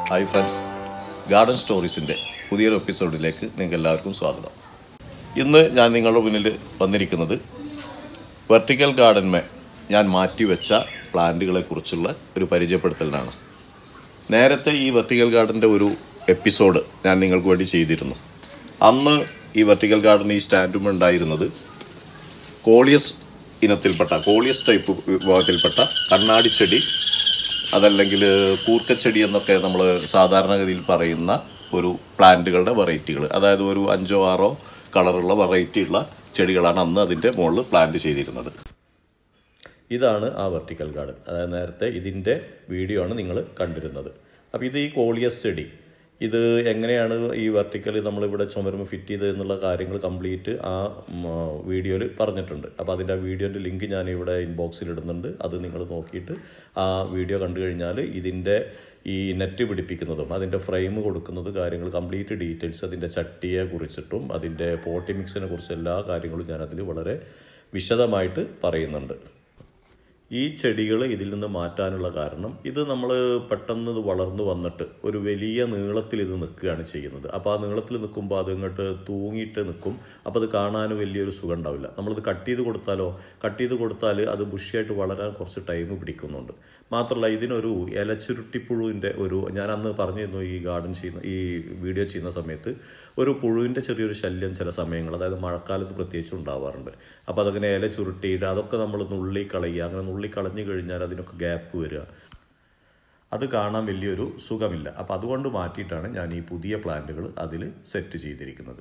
hi friends garden സ്റ്റോറീസിൻ്റെ പുതിയൊരു എപ്പിസോഡിലേക്ക് നിങ്ങൾക്ക് എല്ലാവർക്കും സ്വാഗതം ഇന്ന് ഞാൻ നിങ്ങളുടെ മുന്നിൽ വന്നിരിക്കുന്നത് വെർട്ടിക്കൽ ഗാർഡന്മേ ഞാൻ മാറ്റിവെച്ച പ്ലാന്റുകളെ കുറിച്ചുള്ള ഒരു പരിചയപ്പെടുത്തലിനാണ് നേരത്തെ ഈ വെർട്ടിക്കൽ ഗാർഡൻ്റെ ഒരു എപ്പിസോഡ് ഞാൻ നിങ്ങൾക്ക് വേണ്ടി ചെയ്തിരുന്നു അന്ന് ഈ വെർട്ടിക്കൽ ഗാർഡൻ ഈ സ്റ്റാൻഡും ഉണ്ടായിരുന്നത് കോളിയസ് ഇനത്തിൽപ്പെട്ട കോളിയസ് ടൈപ്പ് വിഭാഗത്തിൽപ്പെട്ട കണ്ണാടി ചെടി അതല്ലെങ്കിൽ കൂർക്കച്ചെടി എന്നൊക്കെ നമ്മൾ സാധാരണഗതിയിൽ പറയുന്ന ഒരു പ്ലാന്റുകളുടെ വെറൈറ്റികൾ അതായത് ഒരു അഞ്ചോ ആറോ കളറുള്ള വെറൈറ്റി ഉള്ള ചെടികളാണ് അന്ന് അതിൻ്റെ മുകളിൽ പ്ലാന്റ് ചെയ്തിരുന്നത് ഇതാണ് ആ വെർട്ടിക്കൽ ഗാർഡൻ അതായത് നേരത്തെ ഇതിൻ്റെ വീഡിയോ ആണ് നിങ്ങൾ കണ്ടിരുന്നത് അപ്പോൾ ഇത് ഈ കോളിയസ് ചെടി ഇത് എങ്ങനെയാണ് ഈ വെർട്ടിക്കൽ നമ്മളിവിടെ ചുമരുമ ഫിറ്റ് ചെയ്ത് എന്നുള്ള കാര്യങ്ങൾ കംപ്ലീറ്റ് ആ വീഡിയോയിൽ പറഞ്ഞിട്ടുണ്ട് അപ്പോൾ അതിൻ്റെ ആ വീഡിയോൻ്റെ ലിങ്ക് ഞാൻ ഇവിടെ ഇൻബോക്സിൽ ഇടുന്നുണ്ട് അത് നിങ്ങൾ നോക്കിയിട്ട് ആ വീഡിയോ കണ്ടു കഴിഞ്ഞാൽ ഇതിൻ്റെ ഈ നെറ്റ് പിടിപ്പിക്കുന്നതും അതിൻ്റെ ഫ്രെയിം കൊടുക്കുന്നത് കാര്യങ്ങൾ കംപ്ലീറ്റ് ഡീറ്റെയിൽസ് അതിൻ്റെ ചട്ടിയെ കുറിച്ചിട്ടും അതിൻ്റെ പോട്ടി മിക്സിനെ കുറിച്ച് എല്ലാ കാര്യങ്ങളും ഞാനതിൽ വളരെ വിശദമായിട്ട് പറയുന്നുണ്ട് ഈ ചെടികൾ ഇതിൽ നിന്ന് മാറ്റാനുള്ള കാരണം ഇത് നമ്മൾ പെട്ടെന്ന് ഇത് വളർന്നു വന്നിട്ട് ഒരു വലിയ നീളത്തിൽ ഇത് നിൽക്കുകയാണ് ചെയ്യുന്നത് അപ്പോൾ ആ നീളത്തിൽ നിൽക്കുമ്പോൾ അത് ഇങ്ങോട്ട് തൂങ്ങിയിട്ട് നിൽക്കും അപ്പോൾ അത് കാണാൻ വലിയൊരു സുഖം ഉണ്ടാവില്ല നമ്മളിത് കട്ട് ചെയ്ത് കൊടുത്താലോ കട്ട് ചെയ്ത് കൊടുത്താൽ അത് ബുഷിയായിട്ട് വളരാൻ കുറച്ച് ടൈം പിടിക്കുന്നുണ്ട് മാത്രമല്ല ഇതിനൊരു ഇലച്ചുരുട്ടിപ്പുഴുവിൻ്റെ ഒരു ഞാൻ അന്ന് പറഞ്ഞിരുന്നു ഈ ഗാർഡൻ ചെയ്യുന്ന ഈ വീഡിയോ ചെയ്യുന്ന സമയത്ത് ഒരു പുഴുവിൻ്റെ ചെറിയൊരു ശല്യം ചില സമയങ്ങൾ അതായത് മഴക്കാലത്ത് പ്രത്യേകിച്ച് ഉണ്ടാവാറുണ്ട് അപ്പോൾ അതങ്ങനെ ഇല ചുരുട്ടിയിട്ട് അതൊക്കെ നമ്മൾ നുള്ളി കളയുക അങ്ങനെ നുള്ളി കളഞ്ഞു കഴിഞ്ഞാൽ അതിനൊക്കെ ഗ്യാപ്പ് വരിക അത് കാണാൻ വലിയൊരു സുഖമില്ല അപ്പോൾ അതുകൊണ്ട് മാറ്റിയിട്ടാണ് ഞാൻ ഈ പുതിയ പ്ലാന്റുകൾ അതിൽ സെറ്റ് ചെയ്തിരിക്കുന്നത്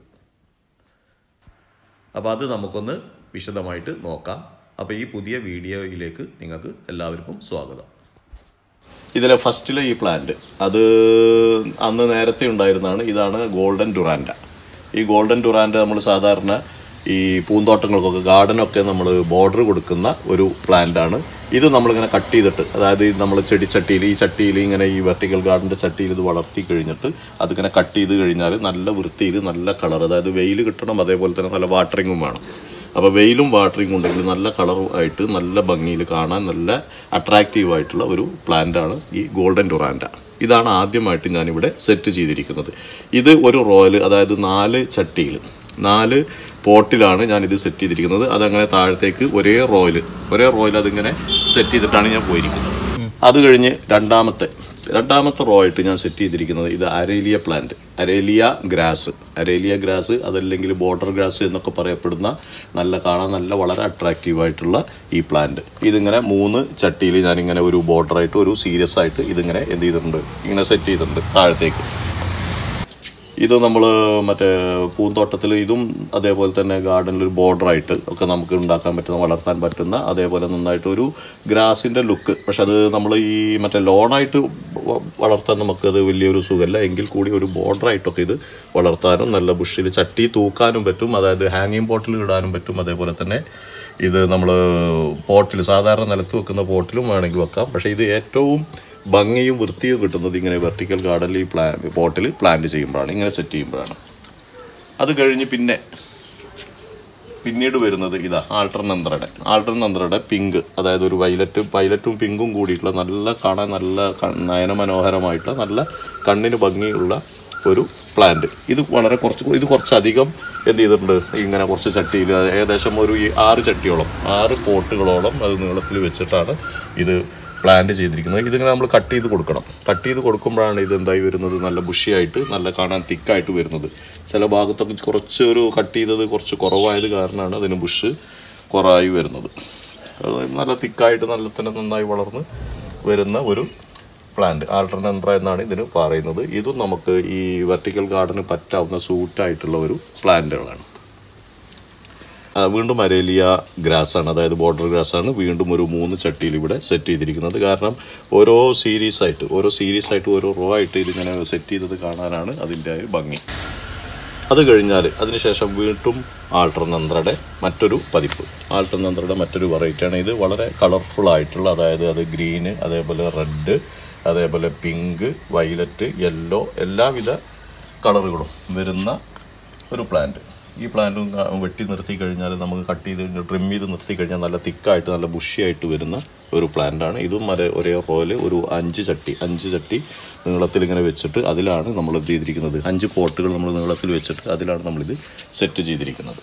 അപ്പോൾ അത് നമുക്കൊന്ന് വിശദമായിട്ട് നോക്കാം അപ്പോൾ ഈ പുതിയ വീഡിയോയിലേക്ക് നിങ്ങൾക്ക് എല്ലാവർക്കും സ്വാഗതം ഇതിലെ ഫസ്റ്റിലെ ഈ പ്ലാന്റ് അത് അന്ന് നേരത്തെ ഉണ്ടായിരുന്നതാണ് ഇതാണ് ഗോൾഡൻ ഡുറാൻഡ ഈ ഗോൾഡൻ ഡുറാൻഡ നമ്മൾ സാധാരണ ഈ പൂന്തോട്ടങ്ങൾക്കൊക്കെ ഗാർഡനൊക്കെ നമ്മൾ ബോർഡർ കൊടുക്കുന്ന ഒരു പ്ലാന്റ് ആണ് ഇത് നമ്മളിങ്ങനെ കട്ട് ചെയ്തിട്ട് അതായത് നമ്മൾ ചെടിച്ചട്ടിയിൽ ഈ ചട്ടിയിൽ ഇങ്ങനെ ഈ വെർട്ടിക്കൽ ഗാർഡൻ്റെ ചട്ടിയിൽ ഇത് വളർത്തി കഴിഞ്ഞിട്ട് അതിങ്ങനെ കട്ട് ചെയ്ത് കഴിഞ്ഞാൽ നല്ല വൃത്തിയിൽ നല്ല കളർ അതായത് വെയിൽ കിട്ടണം അതേപോലെ തന്നെ നല്ല വാട്ടറിങ്ങും വേണം അപ്പോൾ വെയിലും വാട്ടറിങ്ങും ഉണ്ടെങ്കിൽ നല്ല കളർ ആയിട്ട് നല്ല ഭംഗിയിൽ കാണാൻ നല്ല അട്രാക്റ്റീവ് ആയിട്ടുള്ള ഒരു പ്ലാന്റ് ആണ് ഈ ഗോൾഡൻ ഡുറാൻഡ ഇതാണ് ആദ്യമായിട്ട് ഞാനിവിടെ സെറ്റ് ചെയ്തിരിക്കുന്നത് ഇത് ഒരു റോയൽ അതായത് നാല് ചട്ടിയിൽ നാല് പോട്ടിലാണ് ഞാൻ ഇത് സെറ്റ് ചെയ്തിരിക്കുന്നത് അതങ്ങനെ താഴത്തേക്ക് ഒരേ റോയിൽ ഒരേ റോയിൽ അതിങ്ങനെ സെറ്റ് ചെയ്തിട്ടാണ് ഞാൻ പോയിരിക്കുന്നത് അത് കഴിഞ്ഞ് രണ്ടാമത്തെ രണ്ടാമത്തെ റോ ആയിട്ട് ഞാൻ സെറ്റ് ചെയ്തിരിക്കുന്നത് ഇത് അരേലിയ പ്ലാന്റ് അരേലിയ ഗ്രാസ് അരേലിയ ഗ്രാസ് അതല്ലെങ്കിൽ ബോർഡർ ഗ്രാസ് എന്നൊക്കെ പറയപ്പെടുന്ന നല്ല കാണാൻ നല്ല വളരെ അട്രാക്റ്റീവ് ആയിട്ടുള്ള ഈ പ്ലാന്റ് ഇതിങ്ങനെ മൂന്ന് ചട്ടിയിൽ ഞാനിങ്ങനെ ഒരു ബോർഡറായിട്ട് ഒരു സീരിയസ് ആയിട്ട് ഇതിങ്ങനെ എന്ത് ചെയ്തിട്ടുണ്ട് ഇങ്ങനെ സെറ്റ് ചെയ്തിട്ടുണ്ട് താഴത്തേക്ക് ഇത് നമ്മൾ മറ്റേ പൂന്തോട്ടത്തിൽ ഇതും അതേപോലെ തന്നെ ഗാർഡനിൽ ഒരു ബോർഡറായിട്ട് ഒക്കെ നമുക്ക് ഉണ്ടാക്കാൻ പറ്റുന്ന വളർത്താൻ പറ്റുന്ന അതേപോലെ നന്നായിട്ട് ഒരു ഗ്രാസിൻ്റെ ലുക്ക് പക്ഷെ അത് നമ്മൾ ഈ മറ്റേ ലോണായിട്ട് വ- വളർത്താൻ നമുക്കത് വലിയൊരു സുഖമല്ല എങ്കിൽ കൂടി ഒരു ബോർഡറായിട്ടൊക്കെ ഇത് വളർത്താനും നല്ല ബുഷിൽ ചട്ടി തൂക്കാനും പറ്റും അതായത് ഹാങ്ങിങ് പോട്ടിൽ ഇടാനും പറ്റും അതേപോലെ തന്നെ ഇത് നമ്മൾ പോട്ടിൽ സാധാരണ നിലത്ത് വെക്കുന്ന പോട്ടിലും വേണമെങ്കിൽ വെക്കാം പക്ഷേ ഇത് ഏറ്റവും ഭംഗിയും വൃത്തിയും കിട്ടുന്നത് ഇങ്ങനെ വെർട്ടിക്കൽ ഗാർഡനിൽ ഈ പ്ലാ പോട്ടിൽ പ്ലാന്റ് ചെയ്യുമ്പോഴാണ് ഇങ്ങനെ സെറ്റ് ചെയ്യുമ്പോഴാണ് അത് കഴിഞ്ഞ് പിന്നെ പിന്നീട് വരുന്നത് ഇതാ ആൾട്ടർ നന്ത്രയുടെ ആൾട്ടർ നന്ത്രയുടെ പിങ്ക് അതായത് ഒരു വൈലറ്റ് വൈലറ്റും പിങ്കും കൂടിയിട്ടുള്ള നല്ല കാണാൻ നല്ല ക- നയനമനോഹരമായിട്ടുള്ള നല്ല കണ്ണിന് ഭംഗിയുള്ള ഒരു പ്ലാന്റ് ഇത് വളരെ കുറച്ച് ഇത് കുറച്ചധികം എന്ത് ചെയ്തിട്ടുണ്ട് ഇങ്ങനെ കുറച്ച് ചട്ടിയിൽ ഏകദേശം ഒരു ഈ ആറ് ചട്ടിയോളം ആറ് പോട്ടുകളോളം അത് നീളത്തിൽ വെച്ചിട്ടാണ് ഇത് പ്ലാന്റ് ചെയ്തിരിക്കുന്നത് ഇതിങ്ങനെ നമ്മൾ കട്ട് ചെയ്ത് കൊടുക്കണം കട്ട് ചെയ്ത് കൊടുക്കുമ്പോഴാണ് ഇത് എന്തായി വരുന്നത് നല്ല ബുഷിയായിട്ട് നല്ല കാണാൻ തിക്കായിട്ട് വരുന്നത് ചില ഭാഗത്തൊക്കെ കുറച്ച് ഒരു കട്ട് ചെയ്തത് കുറച്ച് കുറവായത് കാരണമാണ് അതിന് ബുഷ് കുറവായി വരുന്നത് അത് നല്ല തിക്കായിട്ട് നല്ല തന്നെ നന്നായി വളർന്ന് വരുന്ന ഒരു പ്ലാന്റ് ആൾട്ടർനന്ത്ര എന്നാണ് ഇതിന് പറയുന്നത് ഇതും നമുക്ക് ഈ വെർട്ടിക്കൽ ഗാർഡന് പറ്റാവുന്ന സൂട്ടായിട്ടുള്ള ഒരു പ്ലാന്റുകളാണ് ആ, വീണ്ടും അരേലിയ ഗ്രാസ് ആണ് അതായത് ബോർഡർ ഗ്രാസ് ആണ് വീണ്ടും ഒരു മൂന്ന് ചട്ടിയിൽ ഇവിടെ സെറ്റ് ചെയ്തിരിക്കുന്നത് കാരണം ഓരോ സീരീസ് ആയിട്ട് ഓരോ സീരീസ് ആയിട്ട് ഓരോ റോ ആയിട്ട് ഇതിങ്ങനെ സെറ്റ് ചെയ്തത് കാണാനാണ് അതിൻ്റെ ഒരു ഭംഗി അത് കഴിഞ്ഞാൽ അതിനുശേഷം വീണ്ടും ആൾട്ടർനന്ത്രയുടെ മറ്റൊരു പതിപ്പ് ആൾട്ടർനന്ത്രയുടെ മറ്റൊരു വെറൈറ്റിയാണ് ഇത് വളരെ കളർഫുൾ ആയിട്ടുള്ള അതായത് അത് ഗ്രീന് അതേപോലെ റെഡ് അതേപോലെ പിങ്ക് വൈലറ്റ് യെല്ലോ എല്ലാവിധ കളറുകളും വരുന്ന ഒരു പ്ലാന്റ് ഈ പ്ലാന്റും ക- വെട്ടി നിർത്തി കഴിഞ്ഞാൽ നമുക്ക് കട്ട് ചെയ്ത് ട്രിം ചെയ്ത് നിർത്തി കഴിഞ്ഞാൽ നല്ല തിക്കായിട്ട് നല്ല ബുഷിയായിട്ട് വരുന്ന ഒരു പ്ലാന്റാണ് ഇതും ഒരേ ഒരേ റോയിൽ ഒരു അഞ്ച് ചട്ടി അഞ്ച് ചട്ടി നീളത്തിൽ ഇങ്ങനെ വെച്ചിട്ട് അതിലാണ് നമ്മൾ എന്ത് ചെയ്തിരിക്കുന്നത് അഞ്ച് പോട്ടുകൾ നമ്മൾ നീളത്തിൽ വെച്ചിട്ട് അതിലാണ് നമ്മളിത് സെറ്റ് ചെയ്തിരിക്കുന്നത്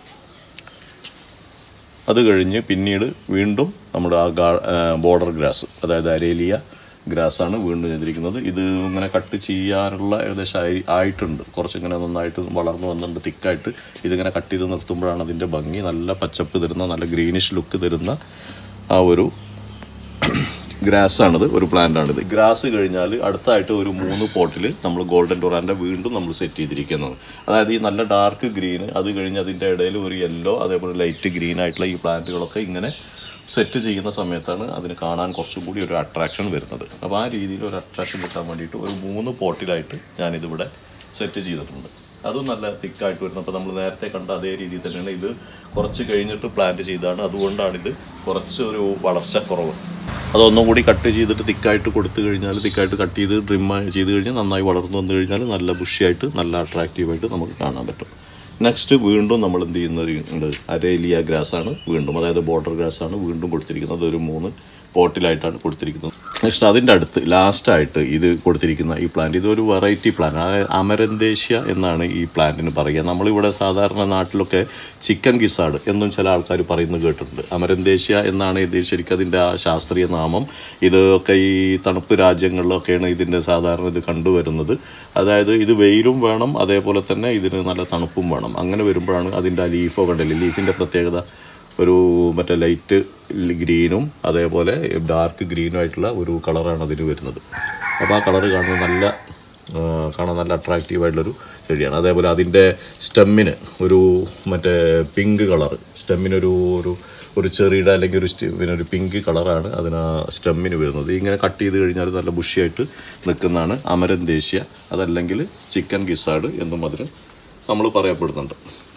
അത് കഴിഞ്ഞ് പിന്നീട് വീണ്ടും നമ്മുടെ ആ ഗാ ബോർഡർ ഗ്രാസ് അതായത് അരേലിയ ഗ്രാസാണ് വീണ്ടും ചെയ്തിരിക്കുന്നത് ഇത് ഇങ്ങനെ കട്ട് ചെയ്യാനുള്ള ഏകദേശം ആയി ആയിട്ടുണ്ട് കുറച്ചിങ്ങനെ നന്നായിട്ട് വളർന്നു വന്നിട്ടുണ്ട് തിക്കായിട്ട് ഇതിങ്ങനെ കട്ട് ചെയ്ത് നിർത്തുമ്പോഴാണ് അതിൻ്റെ ഭംഗി നല്ല പച്ചപ്പ് തരുന്ന നല്ല ഗ്രീനിഷ് ലുക്ക് തരുന്ന ആ ഒരു ഗ്രാസാണിത് ഒരു പ്ലാന്റാണിത് ഗ്രാസ് കഴിഞ്ഞാൽ അടുത്തായിട്ട് ഒരു മൂന്ന് പോട്ടിൽ നമ്മൾ ഗോൾഡൻ ടൊറാൻ്റെ വീണ്ടും നമ്മൾ സെറ്റ് ചെയ്തിരിക്കുന്നത് അതായത് ഈ നല്ല ഡാർക്ക് ഗ്രീൻ അത് കഴിഞ്ഞ് അതിൻ്റെ ഇടയിൽ ഒരു യെല്ലോ അതേപോലെ ലൈറ്റ് ഗ്രീൻ ആയിട്ടുള്ള ഈ പ്ലാന്റുകളൊക്കെ ഇങ്ങനെ സെറ്റ് ചെയ്യുന്ന സമയത്താണ് അതിന് കാണാൻ കുറച്ചും കൂടി ഒരു അട്രാക്ഷൻ വരുന്നത് അപ്പോൾ ആ രീതിയിൽ ഒരു അട്രാക്ഷൻ കിട്ടാൻ വേണ്ടിയിട്ട് ഒരു മൂന്ന് പോട്ടിലായിട്ട് ഞാനിതിവിടെ സെറ്റ് ചെയ്തിട്ടുണ്ട് അതും നല്ല തിക്കായിട്ട് വരുന്നത് അപ്പോൾ നമ്മൾ നേരത്തെ കണ്ട അതേ രീതിയിൽ തന്നെയാണ് ഇത് കുറച്ച് കഴിഞ്ഞിട്ട് പ്ലാന്റ് ചെയ്തതാണ് അതുകൊണ്ടാണ് ഇത് കുറച്ച് ഒരു വളർച്ച കുറവ് അതൊന്നും കൂടി കട്ട് ചെയ്തിട്ട് തിക്കായിട്ട് കൊടുത്തു കഴിഞ്ഞാൽ തിക്കായിട്ട് കട്ട് ചെയ്ത് ട്രിം ചെയ്ത് കഴിഞ്ഞാൽ നന്നായി വളർന്നു വന്നു കഴിഞ്ഞാൽ നല്ല ബുഷിയായിട്ട് നല്ല അട്രാക്റ്റീവായിട്ട് നമുക്ക് കാണാൻ പറ്റും നെക്സ്റ്റ് വീണ്ടും നമ്മൾ എന്ത് ചെയ്യുന്നത് ഉണ്ട് അരേലിയ ഗ്രാസ് ആണ് വീണ്ടും അതായത് ബോർഡർ ഗ്രാസ് ആണ് വീണ്ടും കൊടുത്തിരിക്കുന്നത് ഒരു മൂന്ന് പോട്ടിലായിട്ടാണ് കൊടുത്തിരിക്കുന്നത് നെക്സ്റ്റ് അതിൻ്റെ അടുത്ത് ലാസ്റ്റായിട്ട് ഇത് കൊടുത്തിരിക്കുന്ന ഈ പ്ലാന്റ് ഇതൊരു വെറൈറ്റി പ്ലാന്റ് അതായത് അമരന്തേഷ്യ എന്നാണ് ഈ പ്ലാന്റിന് പറയുക നമ്മളിവിടെ സാധാരണ നാട്ടിലൊക്കെ ചിക്കൻ ഗിസാഡ് എന്നും ചില ആൾക്കാർ പറയുന്നത് കേട്ടിട്ടുണ്ട് അമരന്തേഷ്യ എന്നാണ് ഇത് ശരിക്കും അതിൻ്റെ ആ ശാസ്ത്രീയ നാമം ഇതൊക്കെ ഈ തണുപ്പ് രാജ്യങ്ങളിലൊക്കെയാണ് ഇതിൻ്റെ സാധാരണ ഇത് കണ്ടുവരുന്നത് അതായത് ഇത് വെയിലും വേണം അതേപോലെ തന്നെ ഇതിന് നല്ല തണുപ്പും വേണം അങ്ങനെ വരുമ്പോഴാണ് അതിൻ്റെ ആ ലീഫോ കണ്ടില്ലേ ലീഫിൻ്റെ പ്രത്യേകത ഒരു മറ്റേ ലൈറ്റ് ഗ്രീനും അതേപോലെ ഡാർക്ക് ഗ്രീനും ആയിട്ടുള്ള ഒരു കളറാണ് അതിന് വരുന്നത് അപ്പോൾ ആ കളറ് കാണുന്നത് നല്ല ആ, കാണാൻ നല്ല അട്രാക്റ്റീവ് ആയിട്ടുള്ളൊരു ചെടിയാണ് അതേപോലെ അതിൻ്റെ സ്റ്റെമ്മിന് ഒരു മറ്റേ പിങ്ക് കളർ സ്റ്റെമ്മിനൊരു ഒരു ഒരു ചെറിയുടെ അല്ലെങ്കിൽ ഒരു സ്റ്റെ- പിന്നെ ഒരു പിങ്ക് കളറാണ് അതിന് ആ സ്റ്റെമ്മിന് വരുന്നത് ഇങ്ങനെ കട്ട് ചെയ്ത് കഴിഞ്ഞാൽ നല്ല ബുഷിയായിട്ട് നിൽക്കുന്നതാണ് അമരന്തേഷ്യ അതല്ലെങ്കിൽ ചിക്കൻ ഗിസാഡ് എന്നും അതിന് നമ്മൾ പറയപ്പെടുന്നുണ്ട്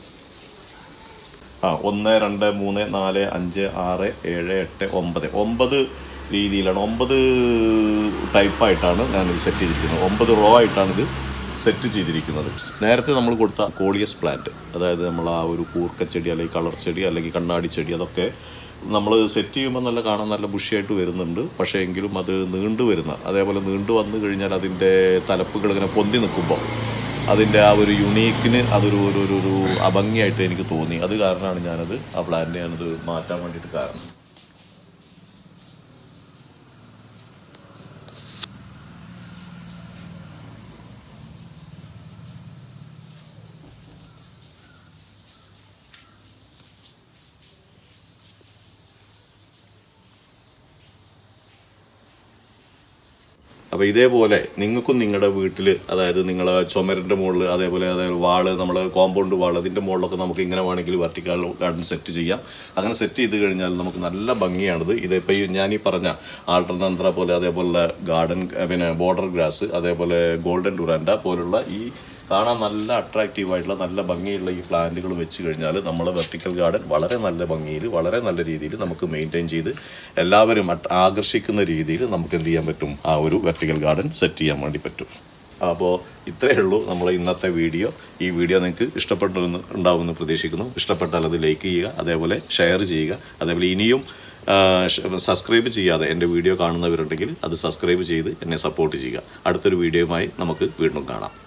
ആ ഒന്ന് രണ്ട് മൂന്ന് നാല് അഞ്ച് ആറ് ഏഴ് എട്ട് ഒമ്പത് ഒമ്പത് രീതിയിലാണ് ഒമ്പത് ടൈപ്പായിട്ടാണ് ഞാൻ ഇത് സെറ്റ് ചെയ്തിരിക്കുന്നത് ഒമ്പത് റോ ആയിട്ടാണ് ഇത് സെറ്റ് ചെയ്തിരിക്കുന്നത് നേരത്തെ നമ്മൾ കൊടുത്ത കോളിയസ് പ്ലാന്റ് അതായത് നമ്മൾ ആ ഒരു കൂർക്കച്ചെടി അല്ലെങ്കിൽ കളർ ചെടി അല്ലെങ്കിൽ കണ്ണാടി ചെടി അതൊക്കെ നമ്മൾ സെറ്റ് ചെയ്യുമ്പോൾ നല്ല കാണാൻ നല്ല ബുഷിയായിട്ട് വരുന്നുണ്ട് പക്ഷേ എങ്കിലും അത് നീണ്ടു വരുന്ന അതേപോലെ നീണ്ടു വന്നു കഴിഞ്ഞാൽ അതിൻ്റെ തലപ്പുകൾ ഇങ്ങനെ പൊന്തി നിൽക്കുമ്പോൾ അതിൻ്റെ ആ ഒരു യുണീക്കിന് അതൊരു ഒരു ഒരു ഒരു അഭംഗിയായിട്ട് എനിക്ക് തോന്നി അത് കാരണമാണ് ഞാനത് ആ പ്ലാനിനെ ഞാനത് മാറ്റാൻ വേണ്ടിയിട്ട് കാരണം അപ്പോൾ ഇതേപോലെ നിങ്ങൾക്കും നിങ്ങളുടെ വീട്ടിൽ അതായത് നിങ്ങളെ ചുമരിൻ്റെ മുകളിൽ അതേപോലെ അതായത് വാള് നമ്മൾ കോമ്പൗണ്ട് വാൾ അതിൻ്റെ മുകളിലൊക്കെ നമുക്ക് ഇങ്ങനെ വേണമെങ്കിൽ വെർട്ടിക്കൽ ഗാർഡൻ സെറ്റ് ചെയ്യാം അങ്ങനെ സെറ്റ് ചെയ്ത് കഴിഞ്ഞാൽ നമുക്ക് നല്ല ഭംഗിയാണിത് ഇതിപ്പോൾ ഈ ഞാൻ ഈ പറഞ്ഞ ആൾട്ടർനന്ത്ര പോലെ അതേപോലെ ഗാർഡൻ പിന്നെ ബോർഡർ ഗ്രാസ് അതേപോലെ ഗോൾഡൻ ഡുറാൻഡ പോലുള്ള ഈ കാണാൻ നല്ല അട്രാക്റ്റീവ് ആയിട്ടുള്ള നല്ല ഭംഗിയുള്ള ഈ പ്ലാന്റുകൾ വെച്ച് കഴിഞ്ഞാൽ നമ്മളെ വെർട്ടിക്കൽ ഗാർഡൻ വളരെ നല്ല ഭംഗിയിൽ വളരെ നല്ല രീതിയിൽ നമുക്ക് മെയിൻറ്റെയിൻ ചെയ്ത് എല്ലാവരും at- ആകർഷിക്കുന്ന രീതിയിൽ നമുക്ക് എന്ത് ചെയ്യാൻ പറ്റും ആ ഒരു വെർട്ടിക്കൽ ഗാർഡൻ സെറ്റ് ചെയ്യാൻ വേണ്ടി പറ്റും അപ്പോൾ ഇത്രയേ ഉള്ളൂ നമ്മളെ ഇന്നത്തെ വീഡിയോ ഈ വീഡിയോ നിങ്ങൾക്ക് ഇഷ്ടപ്പെട്ടെന്ന് ഉണ്ടാവുമെന്ന് പ്രതീക്ഷിക്കുന്നു ഇഷ്ടപ്പെട്ടാൽ അത് ലൈക്ക് ചെയ്യുക അതേപോലെ ഷെയർ ചെയ്യുക അതേപോലെ ഇനിയും സബ്സ്ക്രൈബ് ചെയ്യാതെ എൻ്റെ വീഡിയോ കാണുന്നവരുണ്ടെങ്കിൽ അത് സബ്സ്ക്രൈബ് ചെയ്ത് എന്നെ സപ്പോർട്ട് ചെയ്യുക അടുത്തൊരു വീഡിയോയുമായി നമുക്ക് വീണ്ടും കാണാം